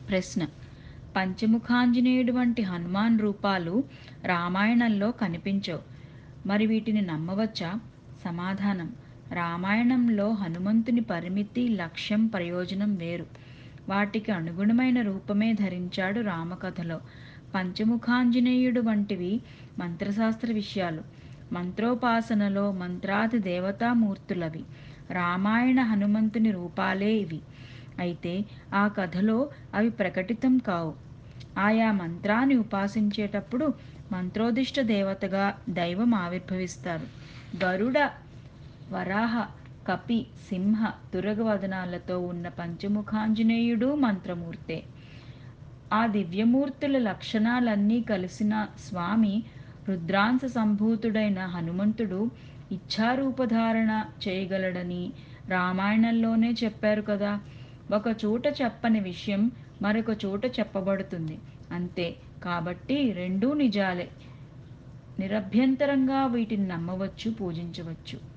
ప్రశ్న పంచముఖాంజనేయుడు వంటి హనుమాన్ రూపాలు రామాయణంలో కనిపించవు మరి వీటిని నమ్మవచ్చా సమాధానం రామాయణంలో హనుమంతుని పరిమితి లక్ష్యం ప్రయోజనం వేరు వాటికి అనుగుణమైన రూపమే ధరించాడు రామకథలో పంచముఖాంజనేయుడు వంటివి మంత్రశాస్త్ర విషయాలు మంత్రోపాసనలో మంత్రాది దేవతామూర్తులవి రామాయణ హనుమంతుని రూపాలే ఇవి అయితే ఆ కథలో అవి ప్రకటితం కావు ఆయా మంత్రాన్ని ఉపాసించేటప్పుడు మంత్రోదిష్ట దేవతగా దైవం ఆవిర్భవిస్తారు గరుడ వరాహ కపి సింహ దురగవదనాలతో ఉన్న పంచముఖాంజనేయుడు మంత్రమూర్తే ఆ దివ్యమూర్తుల లక్షణాలన్నీ కలిసిన స్వామి రుద్రాంశ సంభూతుడైన హనుమంతుడు ఇచ్ఛారూపధారణ చేయగలడని రామాయణంలోనే చెప్పారు కదా ఒక చోట చెప్పని విషయం మరొక చోట చెప్పబడుతుంది అంతే కాబట్టి రెండూ నిజాలే నిరభ్యంతరంగా వీటిని నమ్మవచ్చు పూజించవచ్చు